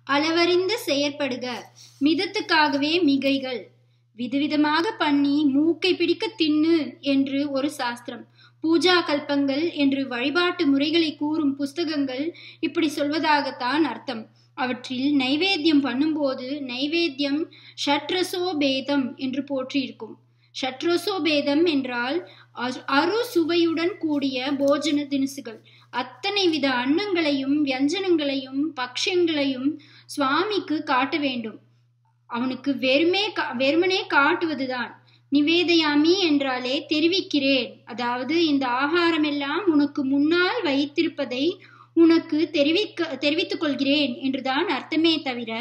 அளவறிந்து செயற்படுக மிதத்துக்காகவே மிகைகள் விதவிதமாக பண்ணி மூக்கை பிடிக்க தின்னு என்று ஒரு சாஸ்திரம் பூஜா கல்பங்கள் என்று வழிபாட்டு முறைகளை கூறும் புஸ்தகங்கள் இப்படி சொல்வதாகத்தான் அர்த்தம் அவற்றில் நைவேத்தியம் பண்ணும்போது நைவேத்தியம் ஷட்ரசோபேதம் என்று போற்றியிருக்கும் ஷட்ரசோபேதம் என்றால் அரு சுவையுடன் கூடிய போஜன தினுசுகள் அத்தனை வித அன்னங்களையும் வியஞ்சனங்களையும் பக்ஷங்களையும் சுவாமிக்கு காட்ட வேண்டும் அவனுக்கு வெறுமே வெறுமனே காட்டுவதுதான் நிவேதயாமி என்றாலே தெரிவிக்கிறேன் அதாவது இந்த ஆகாரம் எல்லாம் உனக்கு முன்னால் வைத்திருப்பதை உனக்கு தெரிவிக்க தெரிவித்துக் கொள்கிறேன் என்றுதான் அர்த்தமே தவிர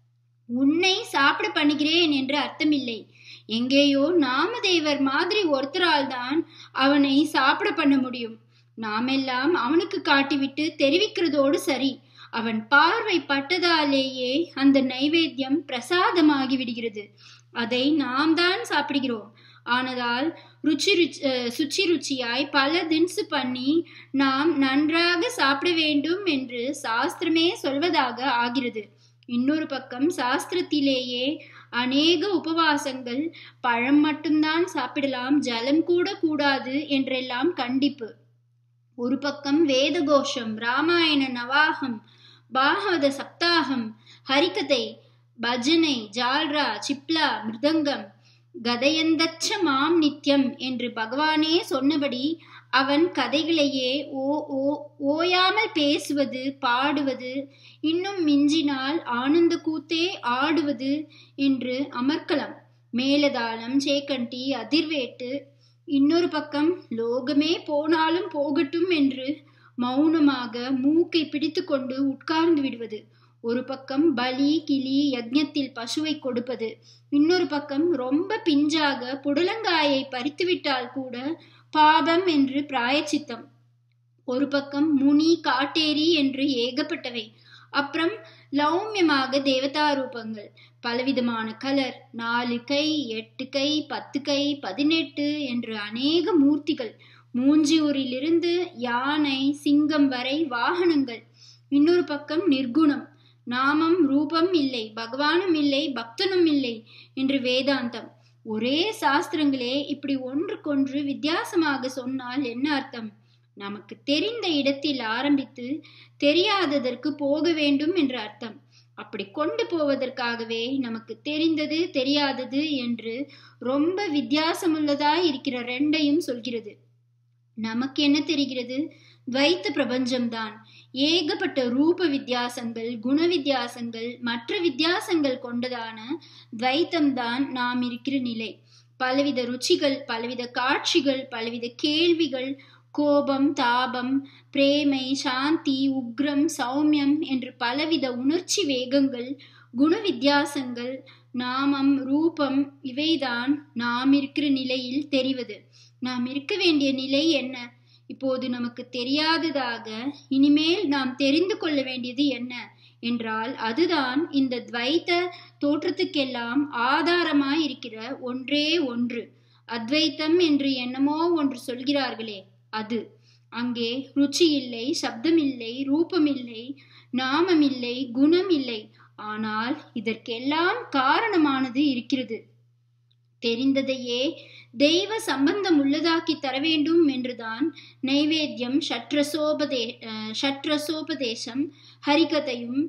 உன்னை சாப்பிட பண்ணுகிறேன் என்று அர்த்தமில்லை எங்கேயோ நாமதேவர் மாதிரி ஒருத்தரால் தான் அவனை சாப்பிட பண்ண முடியும் நாமெல்லாம் அவனுக்கு காட்டிவிட்டு தெரிவிக்கிறதோடு சரி அவன் பார்வை பட்டதாலேயே அந்த நைவேத்தியம் பிரசாதமாகி விடுகிறது அதை நாம் தான் சாப்பிடுகிறோம் ஆனதால் ருச்சி ருச்சி சுச்சி ருச்சியாய் பல தின்சு பண்ணி நாம் நன்றாக சாப்பிட வேண்டும் என்று சாஸ்திரமே சொல்வதாக ஆகிறது இன்னொரு பக்கம் சாஸ்திரத்திலேயே அநேக உபவாசங்கள் பழம் மட்டும்தான் சாப்பிடலாம் ஜலம் கூட கூடாது என்றெல்லாம் கண்டிப்பு ஒரு பக்கம் வேத கோஷம் ராமாயண நவாகம் பாகவத சப்தாகம் ஹரிகதை பஜனை ஜால்ரா சிப்லா மிருதங்கம் கதையந்தச்ச மாம் நித்யம் என்று பகவானே சொன்னபடி அவன் கதைகளையே ஓ ஓ ஓயாமல் பேசுவது பாடுவது இன்னும் மிஞ்சினால் ஆனந்த கூத்தே ஆடுவது என்று அமர்க்கலாம் மேலதாளம் சேக்கண்டி அதிர்வேட்டு இன்னொரு பக்கம் லோகமே போனாலும் போகட்டும் என்று மௌனமாக மூக்கை பிடித்து கொண்டு உட்கார்ந்து விடுவது ஒரு பக்கம் பலி கிளி யஜ்ஞத்தில் பசுவை கொடுப்பது இன்னொரு பக்கம் ரொம்ப பிஞ்சாக புடலங்காயை பறித்துவிட்டால் கூட பாபம் என்று பிராயச்சித்தம் ஒரு பக்கம் முனி காட்டேரி என்று ஏகப்பட்டவை அப்புறம் லௌமியமாக தேவதா ரூபங்கள் பலவிதமான கலர் நாலு கை எட்டு கை பத்து கை பதினெட்டு என்று அநேக மூர்த்திகள் மூஞ்சியூரிலிருந்து யானை சிங்கம் வரை வாகனங்கள் இன்னொரு பக்கம் நிர்குணம் நாமம் ரூபம் இல்லை பகவானும் இல்லை பக்தனும் இல்லை என்று வேதாந்தம் ஒரே சாஸ்திரங்களே இப்படி ஒன்றுக்கொன்று வித்தியாசமாக சொன்னால் என்ன அர்த்தம் நமக்கு தெரிந்த இடத்தில் ஆரம்பித்து தெரியாததற்கு போக வேண்டும் என்று அர்த்தம் அப்படி கொண்டு போவதற்காகவே நமக்கு தெரிந்தது தெரியாதது என்று ரொம்ப வித்தியாசமுள்ளதாய் இருக்கிற ரெண்டையும் சொல்கிறது நமக்கு என்ன தெரிகிறது துவைத்த பிரபஞ்சம்தான் ஏகப்பட்ட ரூப வித்தியாசங்கள் குண வித்தியாசங்கள் மற்ற வித்தியாசங்கள் கொண்டதான துவைத்தம்தான் நாம் இருக்கிற நிலை பலவித ருச்சிகள் பலவித காட்சிகள் பலவித கேள்விகள் கோபம் தாபம் பிரேமை சாந்தி உக்ரம் சௌமியம் என்று பலவித உணர்ச்சி வேகங்கள் குண வித்தியாசங்கள் நாமம் ரூபம் இவைதான் நாம் இருக்கிற நிலையில் தெரிவது நாம் இருக்க வேண்டிய நிலை என்ன இப்போது நமக்கு தெரியாததாக இனிமேல் நாம் தெரிந்து கொள்ள வேண்டியது என்ன என்றால் அதுதான் இந்த துவைத்த தோற்றத்துக்கெல்லாம் ஆதாரமாய் இருக்கிற ஒன்றே ஒன்று அத்வைத்தம் என்று என்னமோ ஒன்று சொல்கிறார்களே அது அங்கே ருச்சி இல்லை சப்தம் இல்லை ரூபம் இல்லை நாமம் இல்லை குணம் இல்லை ஆனால் இதற்கெல்லாம் காரணமானது இருக்கிறது தெரிந்ததையே தெய்வ சம்பந்தம் உள்ளதாக்கி தர வேண்டும் என்றுதான் நைவேத்தியம் ஷட்ரசோபதே ஷட்ரசோபதேசம் ஹரிகதையும்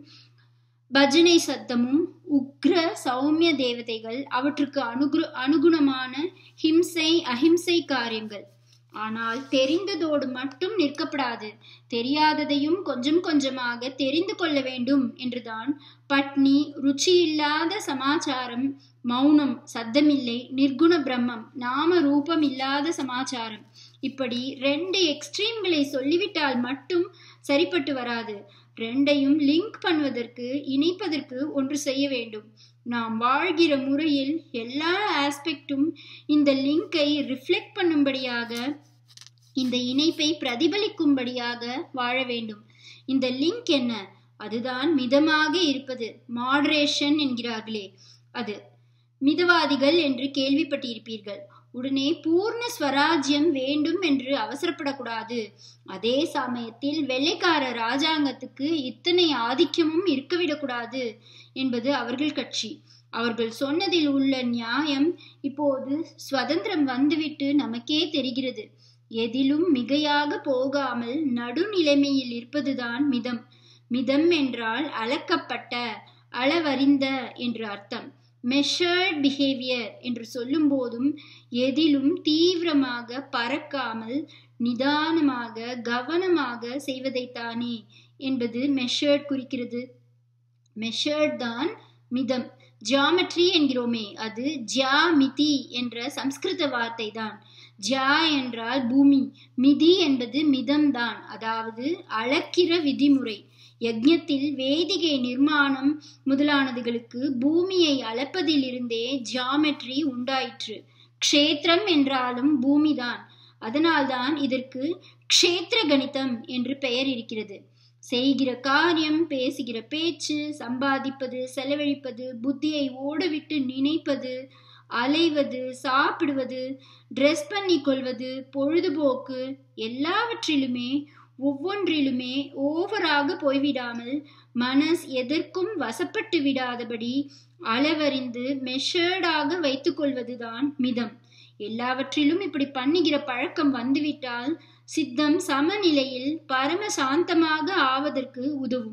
பஜனை சத்தமும் உக்ர சௌமிய தேவதைகள் அவற்றுக்கு அனுகு அனுகுணமான ஹிம்சை அஹிம்சை காரியங்கள் ஆனால் தெரிந்ததோடு மட்டும் நிற்கப்படாது தெரியாததையும் கொஞ்சம் கொஞ்சமாக தெரிந்து கொள்ள வேண்டும் என்றுதான் பட்னி ருச்சி இல்லாத சமாச்சாரம் மௌனம் சத்தமில்லை நிர்குண பிரம்மம் நாம ரூபம் இல்லாத சமாச்சாரம் இப்படி ரெண்டு எக்ஸ்ட்ரீம்களை சொல்லிவிட்டால் மட்டும் சரிப்பட்டு வராது ரெண்டையும் லிங்க் பண்ணுவதற்கு இணைப்பதற்கு ஒன்று செய்ய வேண்டும் நாம் வாழ்கிற முறையில் எல்லா ஆஸ்பெக்டும் இந்த லிங்கை ரிஃப்ளெக்ட் பண்ணும்படியாக இந்த இணைப்பை பிரதிபலிக்கும்படியாக வாழ வேண்டும் இந்த லிங்க் என்ன அதுதான் மிதமாக இருப்பது மாடரேஷன் என்கிறார்களே அது மிதவாதிகள் என்று கேள்விப்பட்டிருப்பீர்கள் உடனே பூர்ண ஸ்வராஜ்யம் வேண்டும் என்று அவசரப்படக்கூடாது அதே சமயத்தில் வெள்ளைக்கார ராஜாங்கத்துக்கு இத்தனை ஆதிக்கமும் இருக்கவிடக்கூடாது என்பது அவர்கள் கட்சி அவர்கள் சொன்னதில் உள்ள நியாயம் இப்போது சுதந்திரம் வந்துவிட்டு நமக்கே தெரிகிறது எதிலும் மிகையாக போகாமல் நடுநிலைமையில் இருப்பதுதான் மிதம் மிதம் என்றால் அளக்கப்பட்ட அளவறிந்த என்று அர்த்தம் மெஷர்ட் பிஹேவியர் என்று சொல்லும் போதும் எதிலும் தீவிரமாக பறக்காமல் நிதானமாக கவனமாக செய்வதைத்தானே என்பது மெஷர்ட் குறிக்கிறது மெஷர்ட் தான் மிதம் ஜியாமெட்ரி என்கிறோமே அது ஜியாமிதி என்ற சம்ஸ்கிருத வார்த்தை தான் ஜா என்றால் பூமி மிதி என்பது மிதம்தான் அதாவது அளக்கிற விதிமுறை யஜ்ஞத்தில் வேதிகை நிர்மாணம் முதலானதுகளுக்கு பூமியை அளப்பதிலிருந்தே ஜியாமெட்ரி உண்டாயிற்று க்ஷேத்திரம் என்றாலும் பூமிதான் அதனால்தான் இதற்கு க்ஷேத்திர கணிதம் என்று பெயர் இருக்கிறது செய்கிற காரியம் பேசுகிற பேச்சு சம்பாதிப்பது செலவழிப்பது புத்தியை ஓடவிட்டு நினைப்பது அலைவது சாப்பிடுவது ட்ரெஸ் பண்ணி கொள்வது பொழுதுபோக்கு எல்லாவற்றிலுமே ஒவ்வொன்றிலுமே ஓவராக போய்விடாமல் மனஸ் எதற்கும் வசப்பட்டு விடாதபடி அளவறிந்து மெஷர்டாக வைத்துக்கொள்வதுதான் மிதம் எல்லாவற்றிலும் இப்படி பண்ணுகிற பழக்கம் வந்துவிட்டால் சித்தம் சமநிலையில் பரம சாந்தமாக ஆவதற்கு உதவும்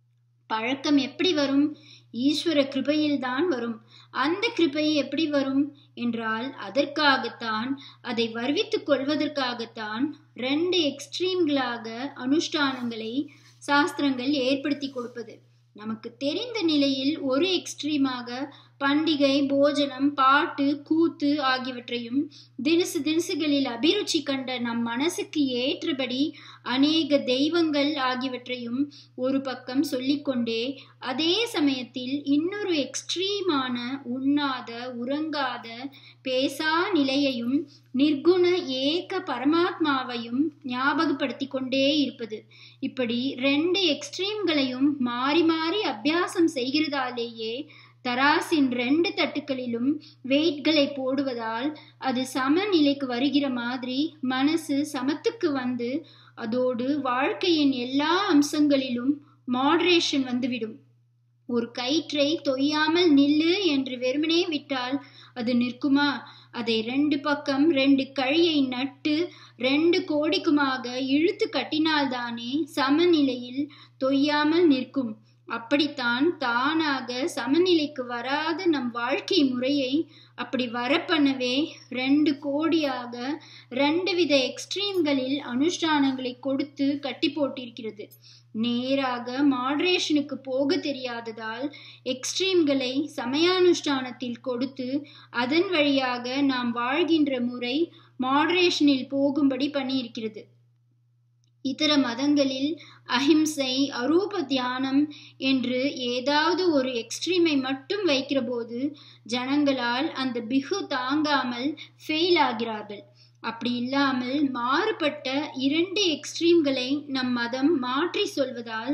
பழக்கம் எப்படி வரும் ஈஸ்வர கிருபையில்தான் வரும் அந்த கிருபை எப்படி வரும் என்றால் அதற்காகத்தான் அதை வருவித்துக் கொள்வதற்காகத்தான் ரெண்டு எக்ஸ்ட்ரீம்களாக அனுஷ்டானங்களை சாஸ்திரங்கள் ஏற்படுத்தி கொடுப்பது நமக்கு தெரிந்த நிலையில் ஒரு எக்ஸ்ட்ரீமாக பண்டிகை போஜனம் பாட்டு கூத்து ஆகியவற்றையும் தினசு தினசுகளில் அபிருச்சி கண்ட நம் மனசுக்கு ஏற்றபடி அநேக தெய்வங்கள் ஆகியவற்றையும் ஒரு பக்கம் சொல்லிக்கொண்டே அதே சமயத்தில் இன்னொரு எக்ஸ்ட்ரீமான உண்ணாத உறங்காத பேசா நிலையையும் நிர்குண ஏக பரமாத்மாவையும் ஞாபகப்படுத்தி கொண்டே இருப்பது இப்படி ரெண்டு எக்ஸ்ட்ரீம்களையும் மாறி மாறி அபியாசம் செய்கிறதாலேயே தராசின் ரெண்டு தட்டுக்களிலும் வெயிட்களை போடுவதால் அது சமநிலைக்கு வருகிற மாதிரி மனசு சமத்துக்கு வந்து அதோடு வாழ்க்கையின் எல்லா அம்சங்களிலும் மாடரேஷன் வந்துவிடும் ஒரு கயிற்றை தொய்யாமல் நில்லு என்று வெறுமனே விட்டால் அது நிற்குமா அதை ரெண்டு பக்கம் ரெண்டு கழியை நட்டு ரெண்டு கோடிக்குமாக இழுத்து கட்டினால்தானே சமநிலையில் தொய்யாமல் நிற்கும் அப்படித்தான் தானாக சமநிலைக்கு வராத நம் வாழ்க்கை முறையை அப்படி வரப்பண்ணவே ரெண்டு கோடியாக ரெண்டு வித எக்ஸ்ட்ரீம்களில் அனுஷ்டானங்களை கொடுத்து கட்டி போட்டிருக்கிறது நேராக மாடரேஷனுக்கு போக தெரியாததால் எக்ஸ்ட்ரீம்களை சமயானுஷ்டானத்தில் கொடுத்து அதன் வழியாக நாம் வாழ்கின்ற முறை மாடரேஷனில் போகும்படி பண்ணியிருக்கிறது இதர மதங்களில் அஹிம்சை அரூப தியானம் என்று ஏதாவது ஒரு எக்ஸ்ட்ரீமை மட்டும் வைக்கிற போது ஜனங்களால் அந்த பிகு தாங்காமல் ஃபெயில் ஆகிறார்கள் அப்படி இல்லாமல் மாறுபட்ட இரண்டு எக்ஸ்ட்ரீம்களை நம் மதம் மாற்றி சொல்வதால்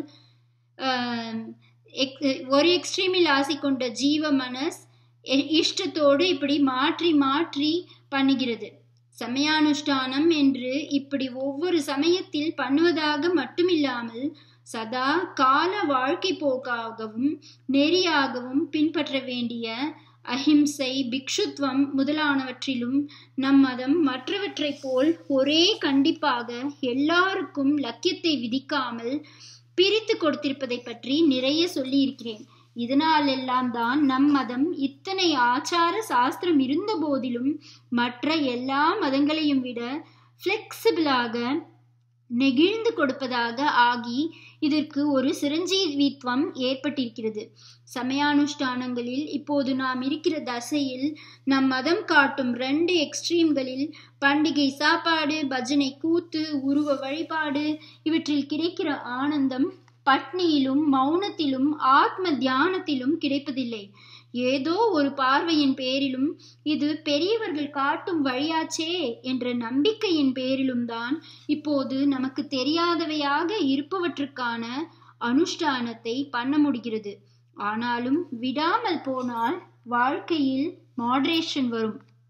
ஒரு எக்ஸ்ட்ரீமில் ஆசை கொண்ட ஜீவ மனஸ் இஷ்டத்தோடு இப்படி மாற்றி மாற்றி பண்ணுகிறது சமயானுஷ்டானம் என்று இப்படி ஒவ்வொரு சமயத்தில் பண்ணுவதாக மட்டுமில்லாமல் சதா கால வாழ்க்கை போக்காகவும் நெறியாகவும் பின்பற்ற வேண்டிய அஹிம்சை பிக்ஷுத்வம் முதலானவற்றிலும் நம் மதம் மற்றவற்றைப் போல் ஒரே கண்டிப்பாக எல்லாருக்கும் லக்கியத்தை விதிக்காமல் பிரித்து கொடுத்திருப்பதை பற்றி நிறைய சொல்லி இருக்கிறேன் இதனாலெல்லாம் தான் நம் மதம் இத்தனை ஆச்சார சாஸ்திரம் இருந்த போதிலும் மற்ற எல்லா மதங்களையும் விட ஃப்ளெக்சிபிளாக நெகிழ்ந்து கொடுப்பதாக ஆகி இதற்கு ஒரு சிரஞ்சீவித்வம் ஏற்பட்டிருக்கிறது சமயானுஷ்டானங்களில் இப்போது நாம் இருக்கிற தசையில் நம் மதம் காட்டும் ரெண்டு எக்ஸ்ட்ரீம்களில் பண்டிகை சாப்பாடு பஜனை கூத்து உருவ வழிபாடு இவற்றில் கிடைக்கிற ஆனந்தம் பட்னியிலும் மௌனத்திலும் ஆத்ம தியானத்திலும் கிடைப்பதில்லை ஏதோ ஒரு பார்வையின் பேரிலும் இது பெரியவர்கள் காட்டும் வழியாச்சே என்ற நம்பிக்கையின் பேரிலும் தான் இப்போது நமக்கு தெரியாதவையாக இருப்பவற்றுக்கான அனுஷ்டானத்தை பண்ண முடிகிறது ஆனாலும் விடாமல் போனால் வாழ்க்கையில் மாடரேஷன் வரும்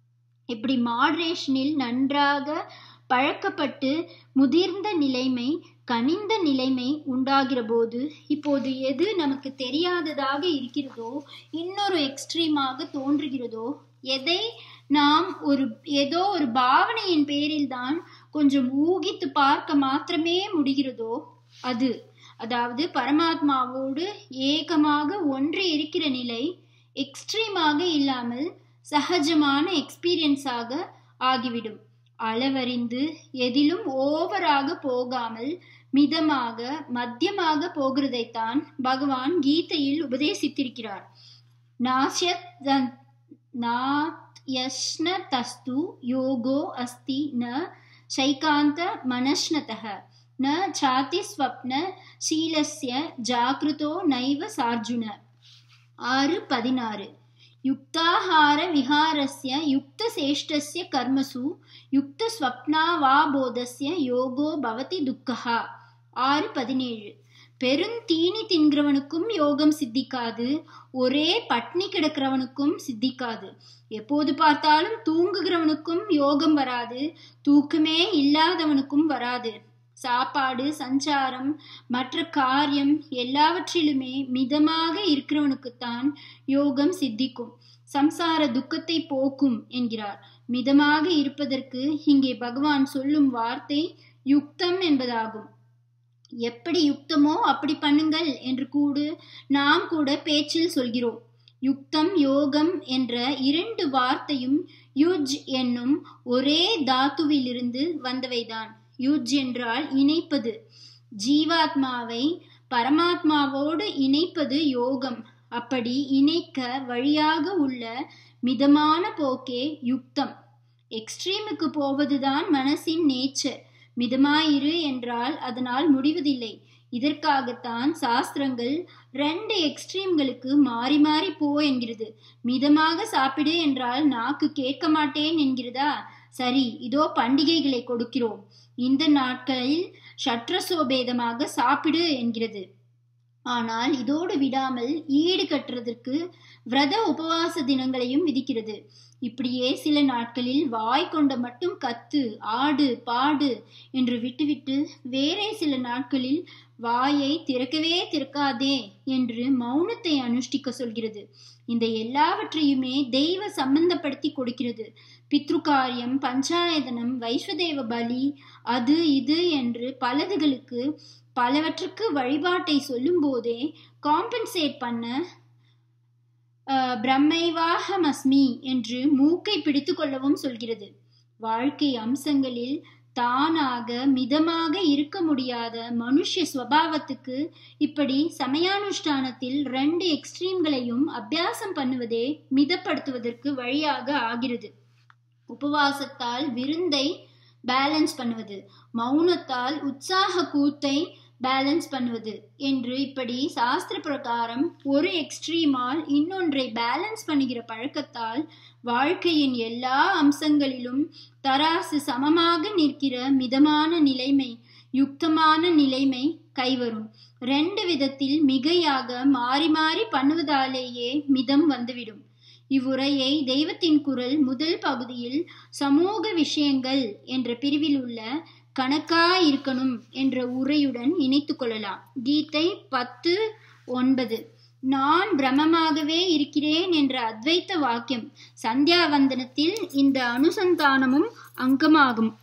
இப்படி மாடரேஷனில் நன்றாக பழக்கப்பட்டு முதிர்ந்த நிலைமை கனிந்த நிலைமை உண்டாகிற போது இப்போது எது நமக்கு தெரியாததாக இருக்கிறதோ இன்னொரு எக்ஸ்ட்ரீமாக தோன்றுகிறதோ எதை நாம் ஒரு ஏதோ ஒரு பாவனையின் பேரில் தான் கொஞ்சம் ஊகித்து பார்க்க மாத்திரமே முடிகிறதோ அது அதாவது பரமாத்மாவோடு ஏகமாக ஒன்று இருக்கிற நிலை எக்ஸ்ட்ரீமாக இல்லாமல் சகஜமான எக்ஸ்பீரியன்ஸாக ஆகிவிடும் அளவறிந்து எதிலும் ஓவராக போகாமல் மிதமாக மத்தியமாக போகிறதைத்தான் பகவான் கீதையில் உபதேசித்திருக்கிறார் நாசியத் நாத்யஷ்ன தஸ்து யோகோ அஸ்தி ந சைகாந்த மனஷ்னதः ந சாதி ஸ்வப்ன சீலஸ்ய ஜாகிருதோ நைவ சார்ஜுன ஆறு பதினாறு யுக்தாஹார விஹாரஸ்ய யுக்தசேஷ்டஸ்ய கர்மசு யுக்தஸ்வப்னாவாபோதஸ்ய யோகோ பவதி துக்கஹா ஆறு பதினேழு பெருந்தீனி தின்கிறவனுக்கும் யோகம் சித்திக்காது ஒரே பட்னி கிடக்கிறவனுக்கும் சித்திக்காது எப்போது பார்த்தாலும் தூங்குகிறவனுக்கும் யோகம் வராது தூக்கமே இல்லாதவனுக்கும் வராது சாப்பாடு சஞ்சாரம் மற்ற காரியம் எல்லாவற்றிலுமே மிதமாக இருக்கிறவனுக்குத்தான் யோகம் சித்திக்கும் சம்சார துக்கத்தை போக்கும் என்கிறார் மிதமாக இருப்பதற்கு இங்கே பகவான் சொல்லும் வார்த்தை யுக்தம் என்பதாகும் எப்படி யுக்தமோ அப்படி பண்ணுங்கள் என்று கூடு நாம் கூட பேச்சில் சொல்கிறோம் யுக்தம் யோகம் என்ற இரண்டு வார்த்தையும் யுஜ் என்னும் ஒரே தாத்துவிலிருந்து வந்தவைதான் யுஜ் என்றால் இணைப்பது ஜீவாத்மாவை பரமாத்மாவோடு இணைப்பது யோகம் அப்படி இணைக்க வழியாக உள்ள மிதமான போக்கே யுக்தம் எக்ஸ்ட்ரீமுக்கு போவதுதான் மனசின் நேச்சர் மிதமாயிரு என்றால் அதனால் முடிவதில்லை இதற்காகத்தான் சாஸ்திரங்கள் ரெண்டு எக்ஸ்ட்ரீம்களுக்கு மாறி மாறி போ என்கிறது மிதமாக சாப்பிடு என்றால் நாக்கு கேட்க மாட்டேன் என்கிறதா சரி இதோ பண்டிகைகளை கொடுக்கிறோம் இந்த நாட்களில் சற்றசோபேதமாக சாப்பிடு என்கிறது ஆனால் இதோடு விடாமல் ஈடு கட்டுறதற்கு விரத உபவாச தினங்களையும் விதிக்கிறது இப்படியே சில நாட்களில் வாய் கொண்ட மட்டும் கத்து ஆடு பாடு என்று விட்டுவிட்டு வேறே சில நாட்களில் வாயை திறக்கவே திறக்காதே என்று மௌனத்தை அனுஷ்டிக்க சொல்கிறது இந்த எல்லாவற்றையுமே தெய்வ சம்பந்தப்படுத்தி கொடுக்கிறது பித்ருகாரியம் பஞ்சாயதனம் வைஸ்வதேவ பலி அது இது என்று பலதுகளுக்கு பலவற்றுக்கு வழிபாட்டை சொல்லும் போதே காம்பன்சேட் பண்ண பிரம்மைவாகமஸ்மி என்று மூக்கை பிடித்து கொள்ளவும் சொல்கிறது வாழ்க்கை அம்சங்களில் தானாக மிதமாக இருக்க முடியாத மனுஷ ஸ்வபாவத்துக்கு இப்படி சமயானுஷ்டானத்தில் ரெண்டு எக்ஸ்ட்ரீம்களையும் அபியாசம் பண்ணுவதே மிதப்படுத்துவதற்கு வழியாக ஆகிறது உபவாசத்தால் விருந்தை பேலன்ஸ் பண்ணுவது மௌனத்தால் உற்சாக கூத்தை பேலன்ஸ் பண்ணுவது என்று இப்படி சாஸ்திர பிரகாரம் ஒரு எக்ஸ்ட்ரீமால் இன்னொன்றை பேலன்ஸ் பண்ணுகிற பழக்கத்தால் வாழ்க்கையின் எல்லா அம்சங்களிலும் தராசு சமமாக நிற்கிற மிதமான நிலைமை யுக்தமான நிலைமை கைவரும் ரெண்டு விதத்தில் மிகையாக மாறி மாறி பண்ணுவதாலேயே மிதம் வந்துவிடும் இவ்வுரையை தெய்வத்தின் குரல் முதல் பகுதியில் சமூக விஷயங்கள் என்ற பிரிவில் உள்ள கணக்கா இருக்கணும் என்ற உரையுடன் இணைத்து கொள்ளலாம் கீதை பத்து ஒன்பது நான் பிரமமாகவே இருக்கிறேன் என்ற அத்வைத்த வாக்கியம் சந்தியாவந்தனத்தில் இந்த அனுசந்தானமும் அங்கமாகும்